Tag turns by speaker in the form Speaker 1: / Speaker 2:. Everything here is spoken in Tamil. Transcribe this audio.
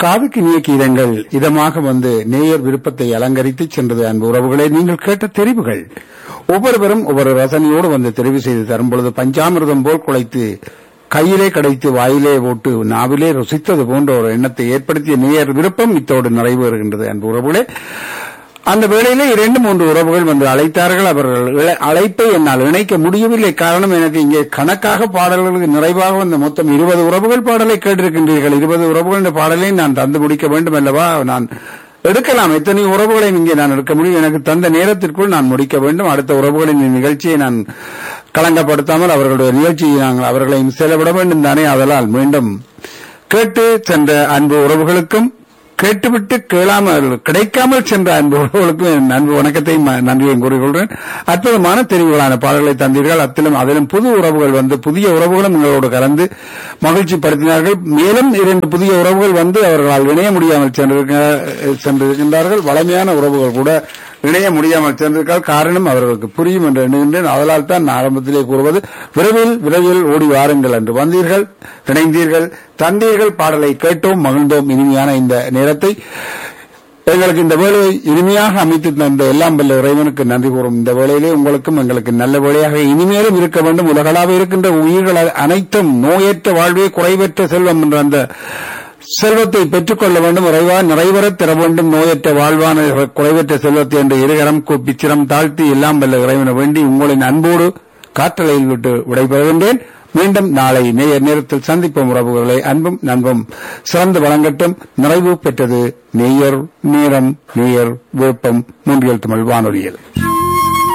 Speaker 1: காதுக்கு இனிய கீதங்கள் இதமாக வந்து நேயர் விருப்பத்தை அலங்கரித்து சென்றது அன்பு உறவுகளை நீங்கள் கேட்ட தெரிவுகள் ஒவ்வொருவரும் ஒவ்வொரு ரசனையோடு வந்து தெரிவு செய்து தரும் பொழுது பஞ்சாமிர்தம் போல் குலைத்து கையிலே கிடைத்து வாயிலே போட்டு நாவிலே ருசித்தது போன்ற ஒரு எண்ணத்தை ஏற்படுத்திய நேயர் விருப்பம் இத்தோடு நிறைவேறுகின்றது அன்பு உறவுகளே அந்த வேளையிலே இரண்டு மூன்று உறவுகள் வந்து அழைத்தார்கள் அவர்கள் இழ- அழைப்பை என்னால் இணைக்க முடியவில்லை காரணம் எனக்கு இங்கே கணக்காக பாடல்களுக்கு நிறைவாக வந்த மொத்தம் இருபது உறவுகள் பாடலை கேட்டிருக்கின்றீர்கள் இருபது உறவுகள் இந்த பாடலை நான் தந்து முடிக்க வேண்டும் அல்லவா நான் எடுக்கலாம் எத்தனை உறவுகளை இங்கே நான் எடுக்க முடியும் எனக்கு தந்த நேரத்திற்குள் நான் முடிக்க வேண்டும் அடுத்த உறவுகளின் இந்த நிகழ்ச்சியை நான் களங்கப்படுத்தாமல் அவர்களுடைய நிகழ்ச்சியை நாங்கள் அவர்களையும் செலவிட வேண்டும் தானே அதனால் மீண்டும் கேட்டு சென்ற அன்பு உறவுகளுக்கும் கேட்டுவிட்டு கேளாமல் கிடைக்காமல் சென்ற அன்பு உறவுகளுக்கும் என் அன்பு வணக்கத்தையும் ம- நன்றியையும் கூறிக்கொள்கிறேன் அற்புதமான தெரிவுகளான பாடல்களை தந்தீர்கள் அத்திலும் அதிலும் புது உறவுகள் வந்து புதிய உறவுகளும் எங்களோடு கலந்து மகிழ்ச்சி படுத்தினார்கள் மேலும் இரண்டு புதிய உறவுகள் வந்து அவர்களால் இணைய முடியாமல் சென்றிருக்க- சென்றிருக்கின்றார்கள் வளமையான உறவுகள் கூட இணைய முடியாமல் சென்றிருக்கால் காரணம் அவர்களுக்கு புரியும் என்று எண்ணுகின்றேன் அதனால் தான் நான் ஆரம்பத்திலே கூறுவது விரைவில் விரைவில் ஓடி வாருங்கள் என்று வந்தீர்கள் இணைந்தீர்கள் தந்தீர்கள் பாடலை கேட்டோம் மகிழ்ந்தோம் இனிமையான இந்த நேரத்தை எங்களுக்கு இந்த வேலையை இனிமையாக அமைத்து தந்த எல்லாம் வல்ல இறைவனுக்கு நன்றி கூறும் இந்த வேளையிலே உங்களுக்கும் எங்களுக்கு நல்ல வேலையாக இனிமேலும் இருக்க வேண்டும் உலகளாக இருக்கின்ற உயிர்கள் அனைத்தும் நோயற்ற வாழ்வே குறைவற்ற செல்வம் என்ற அந்த செல்வத்தை பெற்றுக்கொள்ள வேண்டும் இறைவா நிறைவரத் தர வேண்டும் நோயற்ற வாழ்வான குறைவற்ற செல்வத்தை என்று இருகரம் கூப்பி சிரம் தாழ்த்தி எல்லாம் வல்ல இறைவனை வேண்டி உங்களின் அன்போடு காற்றலையில் விட்டு விடைபெறுகின்றேன் மீண்டும் நாளை நேயர் நேரத்தில் சந்திப்போம் உறவுகளை அன்பும் நண்பும் சிறந்து வழங்கட்டும் நிறைவு பெற்றது நேயர் நேரம் நேயர் விருப்பம் மூன்றியல் தமிழ் வானொலியில்